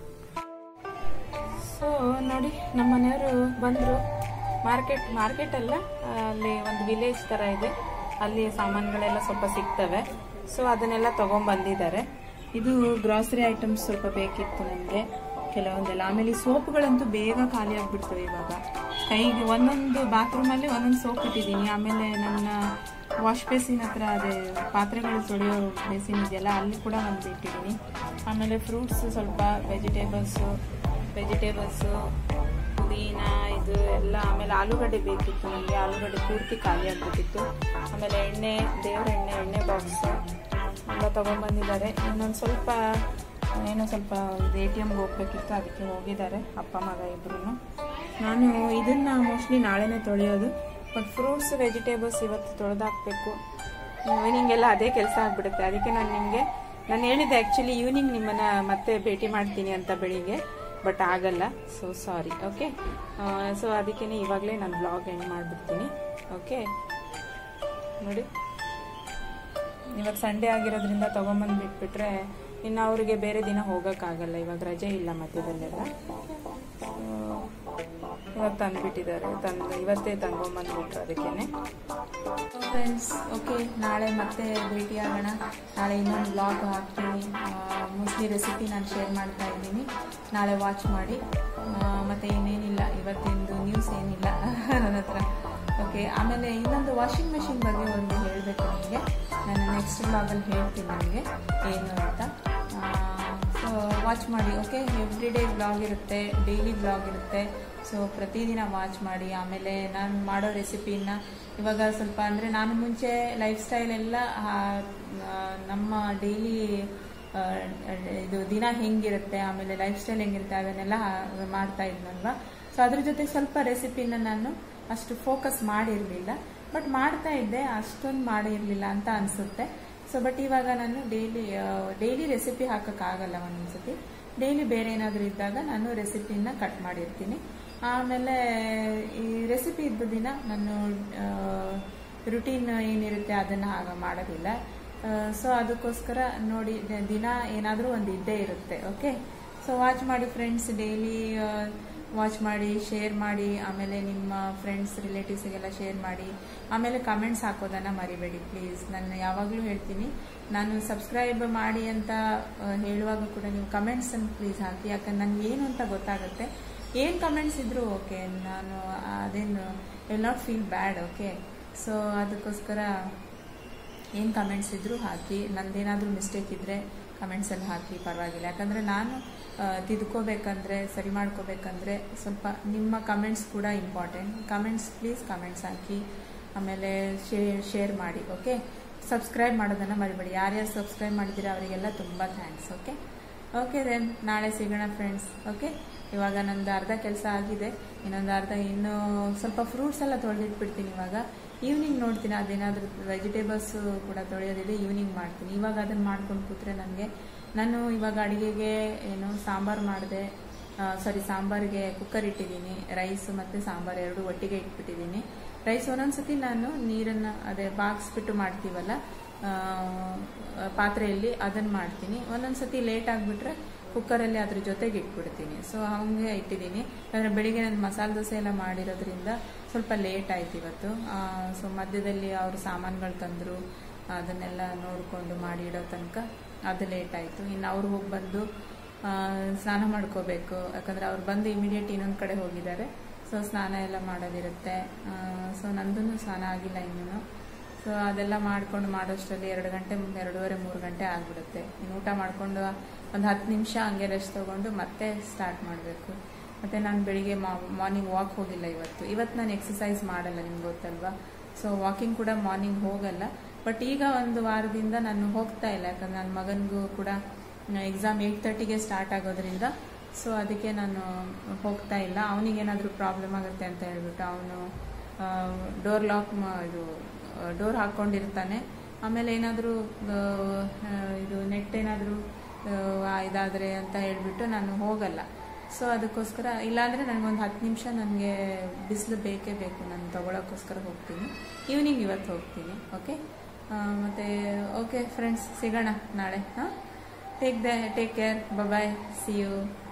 so ನೋಡಿ ನಮ್ಮ ಮನೆಯವರು ಬಂದರು ಮಾರ್ಕೆಟ್ ಮಾರ್ಕೆಟ್ ಅಲ್ಲ ಅಲ್ಲಿ ಒಂದು ವಿಲೇಜ್ ಥರ ಇದೆ ಅಲ್ಲಿ ಸಾಮಾನುಗಳೆಲ್ಲ ಸ್ವಲ್ಪ ಸಿಗ್ತವೆ ಸೊ ಅದನ್ನೆಲ್ಲ ತೊಗೊಂಬಂದಿದ್ದಾರೆ ಇದು ಗ್ರಾಸರಿ ಐಟಮ್ಸ್ ಸ್ವಲ್ಪ ಬೇಕಿತ್ತು ನನಗೆ ಕೆಲವೊಂದೆಲ್ಲ ಆಮೇಲೆ ಈ ಸೋಪ್ಗಳಂತೂ ಬೇಗ ಖಾಲಿ ಆಗಿಬಿಡ್ತವೆ ಇವಾಗ ಕೈಗೆ ಒಂದೊಂದು ಬಾತ್ರೂಮಲ್ಲಿ ಒಂದೊಂದು ಸೋಪ್ ಇಟ್ಟಿದ್ದೀನಿ ಆಮೇಲೆ ನನ್ನ ವಾಶ್ ಬೇಸಿನ್ ಹತ್ರ ಅದೇ ಪಾತ್ರೆಗಳು ತೊಳೆಯೋ ಬೇಸಿನ್ ಇದೆಯಲ್ಲ ಅಲ್ಲಿ ಕೂಡ ಒಂದು ಇಟ್ಟಿದ್ದೀನಿ ಆಮೇಲೆ ಫ್ರೂಟ್ಸ್ ಸ್ವಲ್ಪ ವೆಜಿಟೇಬಲ್ಸು ವೆಜಿಟೇಬಲ್ಸು ಪುದೀನ ಇದು ಎಲ್ಲ ಆಮೇಲೆ ಆಲೂಗಡ್ಡೆ ಬೇಕಿತ್ತು ನನಗೆ ಆಲೂಗಡ್ಡೆ ಪೂರ್ತಿ ಖಾಲಿ ಆಗಿಬಿಟ್ಟಿತ್ತು ಆಮೇಲೆ ಎಣ್ಣೆ ದೇವ್ರ ಎಣ್ಣೆ ಎಣ್ಣೆ ಬಾಕ್ಸು ಎಲ್ಲ ತೊಗೊಂಬಂದಿದ್ದಾರೆ ಇನ್ನೊಂದು ಸ್ವಲ್ಪ ಏನೋ ಸ್ವಲ್ಪ ಎ ಟಿ ಎಮ್ಗೆ ಹೋಗ್ಬೇಕಿತ್ತು ಅದಕ್ಕೆ ಹೋಗಿದ್ದಾರೆ ಅಪ್ಪ ಮಗ ಇಬ್ಬರು ನಾನು ಇದನ್ನು ಮೋಸ್ಟ್ಲಿ ನಾಳೆನೇ ತೊಳೆಯೋದು ಬಟ್ ಫ್ರೂಟ್ಸ್ ವೆಜಿಟೇಬಲ್ಸ್ ಇವತ್ತು ತೊಳೆದಾಕಬೇಕು ಈವ್ನಿಂಗೆಲ್ಲ ಅದೇ ಕೆಲಸ ಆಗಿಬಿಡುತ್ತೆ ಅದಕ್ಕೆ ನಾನು ನಿಮಗೆ ನಾನು ಹೇಳಿದ್ದೆ ಆ್ಯಕ್ಚುಲಿ ಈವ್ನಿಂಗ್ ನಿಮ್ಮನ್ನು ಮತ್ತೆ ಭೇಟಿ ಮಾಡ್ತೀನಿ ಅಂತ ಬೆಳಿಗ್ಗೆ ಬಟ್ ಆಗಲ್ಲ ಸೊ ಸಾರಿ ಓಕೆ ಸೊ ಅದಕ್ಕೇ ಇವಾಗಲೇ ನಾನು ಬ್ಲಾಗ್ ಎಂಡ್ ಮಾಡಿಬಿಡ್ತೀನಿ ಓಕೆ ನೋಡಿ ಇವಾಗ ಸಂಡೇ ಆಗಿರೋದ್ರಿಂದ ತೊಗೊಂಬಂದು ಬಿಟ್ಬಿಟ್ರೆ ಇನ್ನು ಅವರಿಗೆ ಬೇರೆ ದಿನ ಹೋಗೋಕ್ಕಾಗಲ್ಲ ಇವಾಗ ರಜೆ ಇಲ್ಲ ಮಧ್ಯದಲ್ಲೆಲ್ಲ ಇವಾಗ ತಂದುಬಿಟ್ಟಿದ್ದಾರೆ ತಂದು ಇವತ್ತೇ ತಂಗೊಂಬಂದ್ಬಿಟ್ರು ಅದಕ್ಕೇನೆ ಫ್ರೆಂಡ್ಸ್ ಓಕೆ ನಾಳೆ ಮತ್ತೆ ಭೇಟಿ ಆಗೋಣ ನಾಳೆ ಇನ್ನೊಂದು ಬ್ಲಾಗ್ ಹಾಕ್ತೀನಿ ಮೋಸ್ಟ್ಲಿ ರೆಸಿಪಿ ನಾನು ಶೇರ್ ಮಾಡ್ತಾ ಇದ್ದೀನಿ ನಾಳೆ ವಾಚ್ ಮಾಡಿ ಆ, ಮತ್ತೆ ಇನ್ನೇನಿಲ್ಲ ಇವತ್ತಿಂದು ನ್ಯೂಸ್ ಏನಿಲ್ಲ ನನ್ನ ಹತ್ರ ಓಕೆ ಆಮೇಲೆ ಇನ್ನೊಂದು ವಾಷಿಂಗ್ ಮೆಷಿನ್ ಬಗ್ಗೆ ಒಂದು ಹೇಳಬೇಕು ನಿಮಗೆ ನಾನು ನೆಕ್ಸ್ಟ್ ಬ್ಲಾಗಲ್ಲಿ ಹೇಳ್ತೀನಿ ನಿಮಗೆ ಏನು ಅಂತ ಸೊ ವಾಚ್ ಮಾಡಿ ಓಕೆ ಎವ್ರಿ ಡೇ ಬ್ಲಾಗ್ ಇರುತ್ತೆ ಡೈಲಿ ಬ್ಲಾಗ್ ಇರುತ್ತೆ ಸೊ ಪ್ರತಿದಿನ ವಾಚ್ ಮಾಡಿ ಆಮೇಲೆ ನಾನು ಮಾಡೋ ರೆಸಿಪಿನ ಇವಾಗ ಸ್ವಲ್ಪ ಅಂದರೆ ನಾನು ಮುಂಚೆ ಲೈಫ್ ಸ್ಟೈಲ್ ಎಲ್ಲ ಆ, ಆ, ನಮ್ಮ ಡೈಲಿ ಇದು ದಿನ ಹೆಂಗಿರುತ್ತೆ ಆಮೇಲೆ ಲೈಫ್ ಸ್ಟೈಲ್ ಹೆಂಗಿರುತ್ತೆ ಅದನ್ನೆಲ್ಲ ಮಾಡ್ತಾ ಇದ್ನಲ್ವಾ ಸೊ ಅದ್ರ ಜೊತೆ ಸ್ವಲ್ಪ ರೆಸಿಪಿನ ನಾನು ಅಷ್ಟು ಫೋಕಸ್ ಮಾಡಿರಲಿಲ್ಲ ಬಟ್ ಮಾಡ್ತಾ ಇದ್ದೆ ಅಷ್ಟೊಂದು ಮಾಡಿರಲಿಲ್ಲ ಅಂತ ಅನಿಸುತ್ತೆ ಸೊ ಬಟ್ ಇವಾಗ ನಾನು ಡೈಲಿ ಡೈಲಿ ರೆಸಿಪಿ ಹಾಕೋಕ್ಕಾಗಲ್ಲ ಒಂದೊಂದ್ಸತಿ ಡೈಲಿ ಬೇರೆ ಏನಾದರೂ ಇದ್ದಾಗ ನಾನು ರೆಸಿಪಿನ ಕಟ್ ಮಾಡಿರ್ತೀನಿ ಆಮೇಲೆ ಈ ರೆಸಿಪಿ ಇದ್ದ ದಿನ ನಾನು ರುಟೀನ್ ಏನಿರುತ್ತೆ ಅದನ್ನು ಆಗ ಮಾಡೋದಿಲ್ಲ ಸೊ ಅದಕ್ಕೋಸ್ಕರ ನೋಡಿ ದ- ದಿನ ಏನಾದರೂ ಒಂದು ಇದ್ದೇ ಇರುತ್ತೆ ಓಕೆ ಸೊ ವಾಚ್ ಮಾಡಿ ಫ್ರೆಂಡ್ಸ್ ಡೈಲಿ ವಾಚ್ ಮಾಡಿ ಶೇರ್ ಮಾಡಿ ಆಮೇಲೆ ನಿಮ್ಮ ಫ್ರೆಂಡ್ಸ್ ರಿಲೇಟಿವ್ಸಿಗೆಲ್ಲ ಶೇರ್ ಮಾಡಿ ಆಮೇಲೆ ಕಮೆಂಟ್ಸ್ ಹಾಕೋದನ್ನ ಮರಿಬೇಡಿ ಪ್ಲೀಸ್ ನಾನು ಯಾವಾಗಲೂ ಹೇಳ್ತೀನಿ ನಾನು ಸಬ್ಸ್ಕ್ರೈಬ್ ಮಾಡಿ ಅಂತ ಆ, ಹೇಳುವಾಗ ಕೂಡ ನೀವು ಕಮೆಂಟ್ಸ್ ಅನ್ನು ಪ್ಲೀಸ್ ಹಾಕಿ ಯಾಕಂದ್ರೆ ನನಗೆ ಏನು ಅಂತ ಗೊತ್ತಾಗುತ್ತೆ ಏನು ಕಮೆಂಟ್ಸ್ ಇದ್ರೂ ಓಕೆ ನಾನು ಅದೇನು will not feel bad okay so ಅದಕ್ಕೋಸ್ಕರ ಏನು ಕಮೆಂಟ್ಸ್ ಇದ್ರೂ ಹಾಕಿ ನಂದೇನಾದರೂ ಮಿಸ್ಟೇಕ್ ಇದ್ದರೆ ಕಮೆಂಟ್ಸಲ್ಲಿ ಹಾಕಿ ಪರವಾಗಿಲ್ಲ ಯಾಕಂದರೆ ನಾನು ಆ, ತಿದ್ಕೋಬೇಕಂದ್ರೆ ಸರಿ ಮಾಡ್ಕೋಬೇಕಂದ್ರೆ ಸ್ವಲ್ಪ ನಿಮ್ಮ ಕಮೆಂಟ್ಸ್ ಕೂಡ ಇಂಪಾರ್ಟೆಂಟ್ ಕಮೆಂಟ್ಸ್ ಪ್ಲೀಸ್ ಕಮೆಂಟ್ಸ್ ಹಾಕಿ ಆಮೇಲೆ ಶೇರ್ ಶೇರ್ ಮಾಡಿ ಓಕೆ ಸಬ್ಸ್ಕ್ರೈಬ್ ಮಾಡೋದನ್ನು ಮರಿಬೇಡಿ ಯಾರ್ಯಾರು ಸಬ್ಸ್ಕ್ರೈಬ್ ಮಾಡಿದ್ದೀರಾ ಅವರಿಗೆಲ್ಲ ತುಂಬ ಥ್ಯಾಂಕ್ಸ್ ಓಕೆ ಓಕೆ ದೆನ್ ನಾಳೆ ಸಿಗೋಣ ಫ್ರೆಂಡ್ಸ್ ಓಕೆ ಇವಾಗ ನಂದು ಅರ್ಧ ಕೆಲಸ ಆಗಿದೆ ಇನ್ನೊಂದು ಅರ್ಧ ಇನ್ನೂ ಸ್ವಲ್ಪ ಫ್ರೂಟ್ಸ್ ಎಲ್ಲ ತೊಳೆದಿಟ್ಬಿಡ್ತೀನಿ ಇವಾಗ ಈವ್ನಿಂಗ್ ನೋಡ್ತೀನಿ ಅದೇನಾದರೂ ವೆಜಿಟೇಬಲ್ಸ್ ಕೂಡ ತೊಳೆಯೋದಿದೆ ಈವ್ನಿಂಗ್ ಮಾಡ್ತೀನಿ ಇವಾಗ ಅದನ್ನು ಮಾಡ್ಕೊಂಡು ಕೂತ್ರೆ ನನಗೆ ನಾನು ಇವಾಗ ಅಡುಗೆಗೆ ಏನು ಸಾಂಬಾರು ಮಾಡಿದೆ ಸಾರಿ ಸಾಂಬಾರಿಗೆ ಕುಕ್ಕರ್ ಇಟ್ಟಿದ್ದೀನಿ ರೈಸ್ ಮತ್ತು ಸಾಂಬಾರು ಎರಡು ಒಟ್ಟಿಗೆ ಇಟ್ಬಿಟ್ಟಿದ್ದೀನಿ ರೈಸ್ ಒಂದೊಂದ್ಸತಿ ನಾನು ನೀರನ್ನು ಅದೇ ಬಾಗಿಸ್ಬಿಟ್ಟು ಮಾಡ್ತೀವಲ್ಲ ಆ, ಪಾತ್ರೆಯಲ್ಲಿ ಅದನ್ನು ಮಾಡ್ತೀನಿ ಒಂದೊಂದ್ಸತಿ ಲೇಟ್ ಆಗಿಬಿಟ್ರೆ ಕುಕ್ಕರಲ್ಲಿ ಅದ್ರ ಜೊತೆಗೆ ಇಟ್ಬಿಡ್ತೀನಿ ಸೊ ಹಂಗೆ ಇಟ್ಟಿದ್ದೀನಿ ಅಂದರೆ ಬೆಳಿಗ್ಗೆ ನಾನು ಮಸಾಲೆ ದೋಸೆ ಎಲ್ಲ ಮಾಡಿರೋದ್ರಿಂದ ಸ್ವಲ್ಪ ಲೇಟ್ ಆಯ್ತು ಇವತ್ತು ಸೊ ಮಧ್ಯದಲ್ಲಿ ಅವರು ಸಾಮಾನುಗಳು ತಂದರು ಅದನ್ನೆಲ್ಲ ನೋಡಿಕೊಂಡು ಮಾಡಿ ಇಡೋ ತನಕ ಅದು ಲೇಟ್ ಆಯಿತು ಇನ್ನು ಅವ್ರು ಹೋಗಿ ಬಂದು ಆ, ಸ್ನಾನ ಮಾಡ್ಕೋಬೇಕು ಯಾಕಂದರೆ ಅವ್ರು ಬಂದು ಇಮಿಡಿಯೇಟ್ ಇನ್ನೊಂದು ಕಡೆ ಹೋಗಿದ್ದಾರೆ ಸೊ ಸ್ನಾನ ಎಲ್ಲ ಮಾಡೋದಿರುತ್ತೆ ಸೊ ನಂದೂ ಸ್ನಾನ ಆಗಿಲ್ಲ ಇನ್ನೂ ಸೊ ಅದೆಲ್ಲ ಮಾಡ್ಕೊಂಡು ಮಾಡೋಷ್ಟರಲ್ಲಿ ಎರಡು ಗಂಟೆ ಎರಡೂವರೆ ಮೂರು ಗಂಟೆ ಆಗಿಬಿಡುತ್ತೆ ಇನ್ನು ಊಟ ಮಾಡಿಕೊಂಡು ಒಂದು ಹತ್ತು ನಿಮಿಷ ಹಂಗೆ ರೆಸ್ಟ್ ತೊಗೊಂಡು ಮತ್ತೆ ಸ್ಟಾರ್ಟ್ ಮಾಡಬೇಕು ಮತ್ತು ನಾನು ಬೆಳಿಗ್ಗೆ ಮಾರ್ನಿಂಗ್ ವಾಕ್ ಹೋಗಿಲ್ಲ ಇವತ್ತು ಇವತ್ತು ನಾನು ಎಕ್ಸಸೈಸ್ ಮಾಡಲ್ಲ ನಿಮ್ಗೆ ಗೊತ್ತಲ್ವಾ ಸೊ ವಾಕಿಂಗ್ ಕೂಡ ಮಾರ್ನಿಂಗ್ ಹೋಗಲ್ಲ ಬಟ್ ಈಗ ಒಂದು ವಾರದಿಂದ ನಾನು ಹೋಗ್ತಾ ಇಲ್ಲ ಯಾಕಂದ್ರೆ ನನ್ನ ಮಗನಿಗೂ ಕೂಡ ಎಕ್ಸಾಮ್ ಏಯ್ಟ್ ತರ್ಟಿಗೆ ಸ್ಟಾರ್ಟ್ ಆಗೋದ್ರಿಂದ ಸೊ ಅದಕ್ಕೆ ನಾನು ಹೋಗ್ತಾ ಇಲ್ಲ ಅವನಿಗೇನಾದರೂ ಪ್ರಾಬ್ಲಮ್ ಆಗುತ್ತೆ ಅಂತ ಹೇಳ್ಬಿಟ್ಟು ಅವನು ಡೋರ್ ಲಾಕ್ ಇದು ಡೋರ್ ಹಾಕ್ಕೊಂಡಿರ್ತಾನೆ ಆಮೇಲೆ ಏನಾದರೂ ಇದು ನೆಟ್ ಏನಾದರೂ ಇದಾದರೆ ಅಂತ ಹೇಳ್ಬಿಟ್ಟು ನಾನು ಹೋಗಲ್ಲ ಸೊ ಅದಕ್ಕೋಸ್ಕರ ಇಲ್ಲಾಂದರೆ ನನಗೊಂದು ಹತ್ತು ನಿಮಿಷ ನನಗೆ ಬಿಸಿಲು ಬೇಕೇ ಬೇಕು ನಾನು ತಗೊಳ್ಳೋಕ್ಕೋಸ್ಕರ ಹೋಗ್ತೀನಿ ಈವ್ನಿಂಗ್ ಇವತ್ತು ಹೋಗ್ತೀನಿ ಓಕೆ ಮತ್ತು ಓಕೆ ಫ್ರೆಂಡ್ಸ್ ಸಿಗೋಣ ನಾಳೆ ಹಾಂ take the take care bye see you